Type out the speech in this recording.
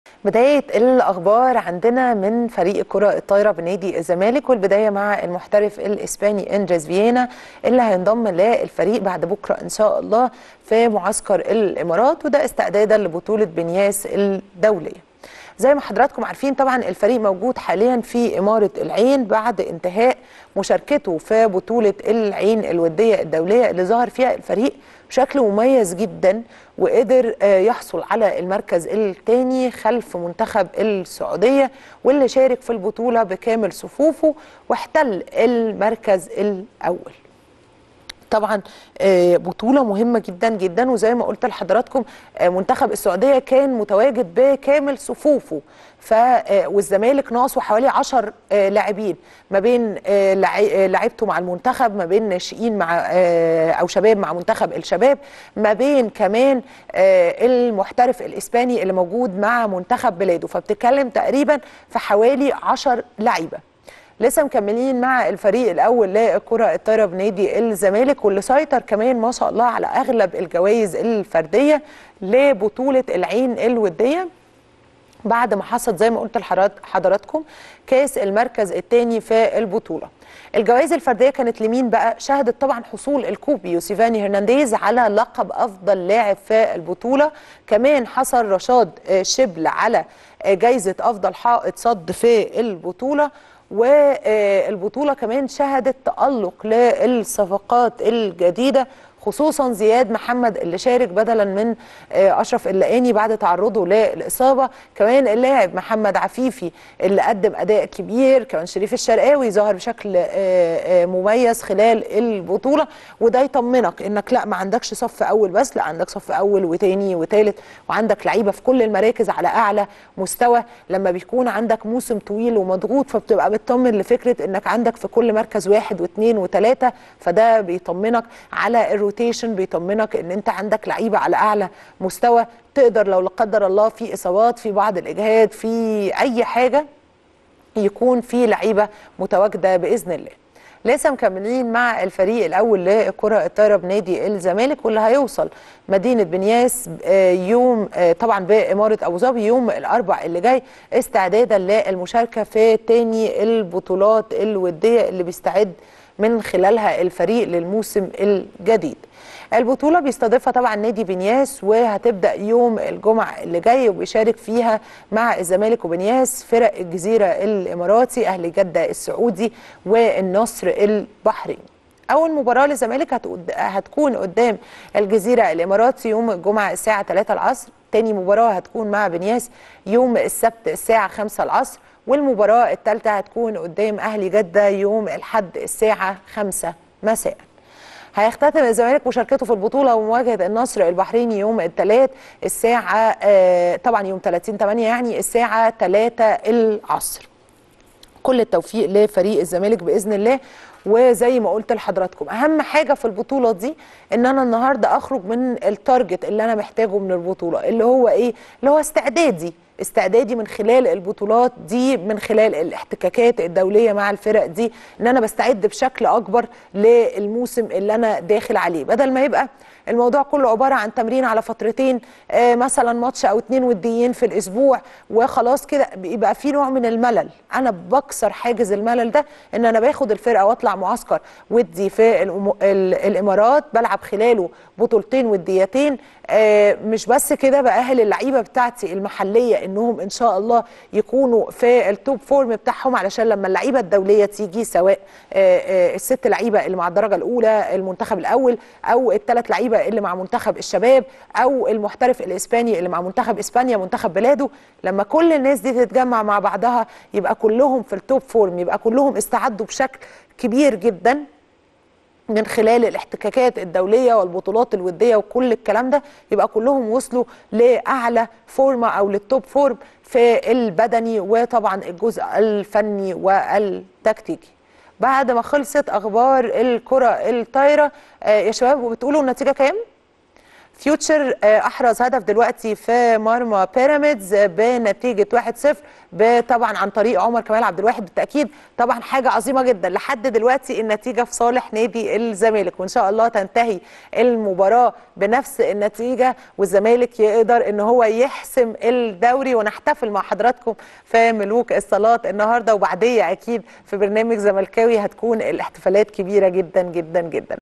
بداية الأخبار عندنا من فريق كرة الطايرة بنادي الزمالك والبداية مع المحترف الإسباني إنجاز فيينا اللي هينضم للفريق بعد بكرة إن شاء الله في معسكر الإمارات وده استعدادا لبطولة بنياس الدولية زي ما حضراتكم عارفين طبعا الفريق موجود حاليا في إمارة العين بعد انتهاء مشاركته في بطولة العين الودية الدولية اللي ظهر فيها الفريق بشكل مميز جدا وقدر يحصل على المركز الثاني خلف منتخب السعودية واللي شارك في البطولة بكامل صفوفه واحتل المركز الأول طبعا بطولة مهمة جدا جدا وزي ما قلت لحضراتكم منتخب السعودية كان متواجد بكامل صفوفه ف والزمالك ناقصه حوالي 10 لاعبين ما بين لعيبته مع المنتخب ما بين ناشئين مع او شباب مع منتخب الشباب ما بين كمان المحترف الاسباني اللي موجود مع منتخب بلاده فبتتكلم تقريبا في حوالي 10 لعيبه لسه مكملين مع الفريق الاول لكره الطايره بنادي الزمالك واللي سيطر كمان ما شاء الله على اغلب الجوائز الفرديه لبطوله العين الوديه بعد ما حصد زي ما قلت لحضراتكم كاس المركز الثاني في البطوله الجوائز الفرديه كانت لمين بقى شهدت طبعا حصول الكوبي يوسيفاني هرنانديز على لقب افضل لاعب في البطوله كمان حصل رشاد شبل على جائزه افضل حائط صد في البطوله والبطولة كمان شهدت تألق للصفقات الجديدة خصوصا زياد محمد اللي شارك بدلا من اشرف اللقاني بعد تعرضه للاصابه كمان اللاعب محمد عفيفي اللي قدم اداء كبير كمان شريف الشرقاوي ظهر بشكل مميز خلال البطوله وده يطمنك انك لا ما عندكش صف اول بس لا عندك صف اول وثاني وثالث وعندك لعيبه في كل المراكز على اعلى مستوى لما بيكون عندك موسم طويل ومضغوط فبتبقى مطمن لفكره انك عندك في كل مركز واحد واثنين وثلاثه فده بيطمنك على الروتيشن بيطمنك ان انت عندك لعيبه على اعلى مستوى تقدر لو لا قدر الله في اصابات في بعض الاجهاد في اي حاجه يكون في لعيبه متواجده باذن الله لسه مكملين مع الفريق الاول لكره الطايره بنادي الزمالك واللي هيوصل مدينه بنياس يوم طبعا باماره ابو ظبي يوم الاربع اللي جاي استعدادا للمشاركه في تاني البطولات الوديه اللي بيستعد من خلالها الفريق للموسم الجديد البطوله بيستضيفها طبعا نادي بنياس وهتبدا يوم الجمعه اللي جاي وبيشارك فيها مع الزمالك وبنياس فرق الجزيره الاماراتي اهلي جده السعودي والنصر البحريني اول مباراه للزمالك هتكون قدام الجزيره الاماراتي يوم الجمعه الساعه 3 العصر تاني مباراه هتكون مع بنياس يوم السبت الساعه 5 العصر والمباراه الثالثه هتكون قدام اهلي جده يوم الاحد الساعه 5 مساء هيختتم الزمالك مشاركته في البطوله ومواجهه النصر البحريني يوم الثلاث الساعه آه طبعا يوم 30 8 يعني الساعه 3 العصر كل التوفيق لفريق الزمالك باذن الله وزي ما قلت لحضراتكم اهم حاجه في البطوله دي ان انا النهارده اخرج من التارجت اللي انا محتاجه من البطوله اللي هو ايه اللي هو استعدادي استعدادي من خلال البطولات دي من خلال الاحتكاكات الدوليه مع الفرق دي ان انا بستعد بشكل اكبر للموسم اللي انا داخل عليه بدل ما يبقى الموضوع كله عباره عن تمرين على فترتين آه مثلا ماتش او اتنين وديين في الاسبوع وخلاص كده بيبقى في نوع من الملل انا بكسر حاجز الملل ده ان انا باخد الفرقه واطلع معسكر ودي في الامارات بلعب خلاله بطولتين وديتين آه مش بس كده باهل اللعيبه بتاعتي المحليه انهم ان شاء الله يكونوا في التوب فورم بتاعهم علشان لما اللعيبه الدوليه تيجي سواء آه الست لعيبه اللي مع الدرجه الاولى المنتخب الاول او الثلاث لعيبه اللي مع منتخب الشباب او المحترف الاسباني اللي مع منتخب اسبانيا منتخب بلاده لما كل الناس دي تتجمع مع بعضها يبقى كلهم في التوب فورم يبقى كلهم استعدوا بشكل كبير جدا من خلال الاحتكاكات الدوليه والبطولات الوديه وكل الكلام ده يبقى كلهم وصلوا لاعلى فورمه او للتوب فورم في البدني وطبعا الجزء الفني والتكتيكي بعد ما خلصت اخبار الكره الطايره آه يا شباب وبتقولوا النتيجه كام فيوتشر آه، احرز هدف دلوقتي في مرمى بيراميدز آه، بنتيجه 1-0 ب- طبعا عن طريق عمر كمال عبد الواحد بالتاكيد طبعا حاجه عظيمه جدا لحد دلوقتي النتيجه في صالح نادي الزمالك وان شاء الله تنتهي المباراه بنفس النتيجه والزمالك يقدر ان هو يحسم الدوري ونحتفل مع حضراتكم في ملوك الصالات النهارده وبعديه اكيد في برنامج زملكاوي هتكون الاحتفالات كبيره جدا جدا جدا